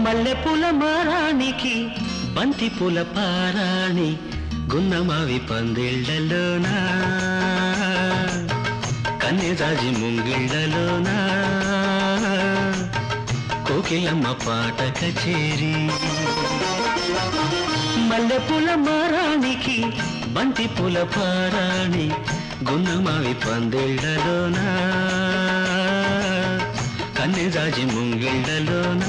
మల్లెపూల మారానికి బంతి పూల పారాణి గున్నమావి పందిళ్ళలోనా కన్నెజాజి ముంగిళ్ళలోనా కోకిలమ్మ పాట కచేరి మల్లెపూల మారానికి బంతి పూల పారాణి గున్నమావి పందిళ్ళలోనా కన్నెజాజి ముంగిళ్ళలోనా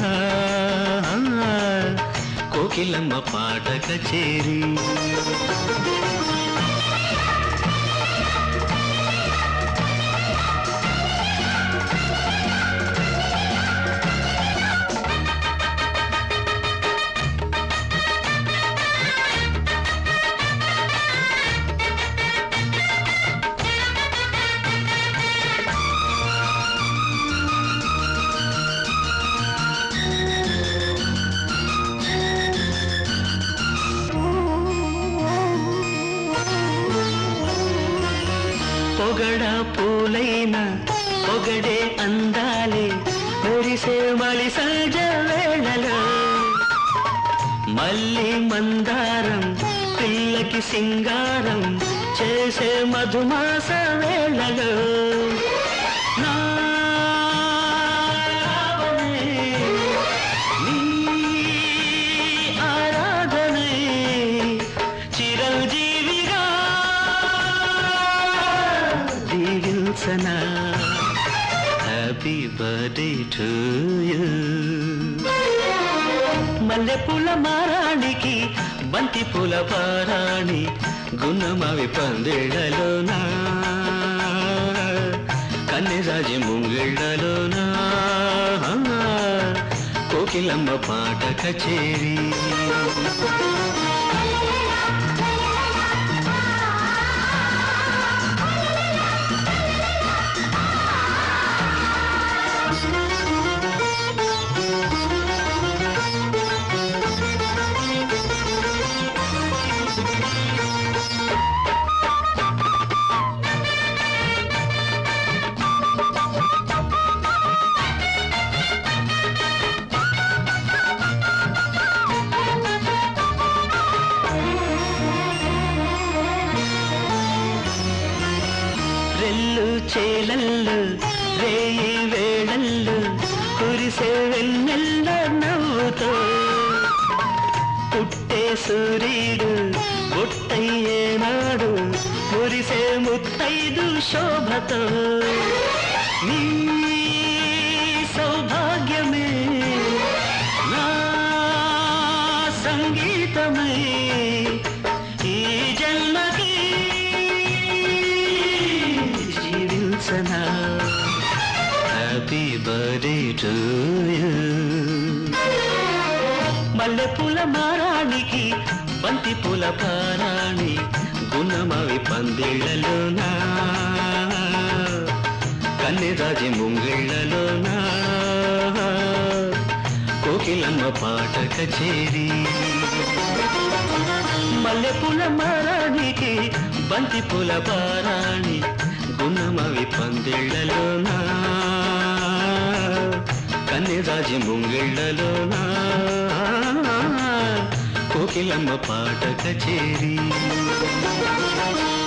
కోకిలమ్మ పాట కచేరి పొగడ పూలైన పొగడే అందాలే మెరిసే మలి సహజ వేళలో మళ్ళీ మందారం పిల్లకి సింగారం చేసే మధుమాస వేళలో నా రావణే, నీ ఆరాధనే చిరంజీవిగా దీవించన హ్యాపీ బర్త్డే టు యూ మల్లెపూల మారానికి బంతి పూల పారాణి గున్నమావి పందిళ్ళలోనా కన్నెరాజి ముంగిళ్ళలోనా కోకిలమ్మ పాట కచేరీ రెల్లు చేలల్లు రేయి వేళల్లు కురిసే వెన్నెల్ల నవ్వుతో పుట్టే సూర్యుడు పుట్టయ్యేనాడు కురిసే ముత్తైదు శోభతో నీ సౌభాగ్యమే నా సంగీతమై ఈ జన్మకి జీవించనా హ్యాపీ బర్త్డే టు యూ మల్లెపూల మారానికి బంతి పూల పారాణి గుణమవి పందిళ్ళలోనా కన్నెరాజి ముంగిళ్ళలోనా కోకిలమ్మ పాట కచేరీ మల్లెపూల మారానికి బంతి పూల పారాణి గుణమవి పందిళ్ళలోనా కన్నెరాజి ముంగిళ్ళలోనా కోకిలమ్మ పాట కచేరీ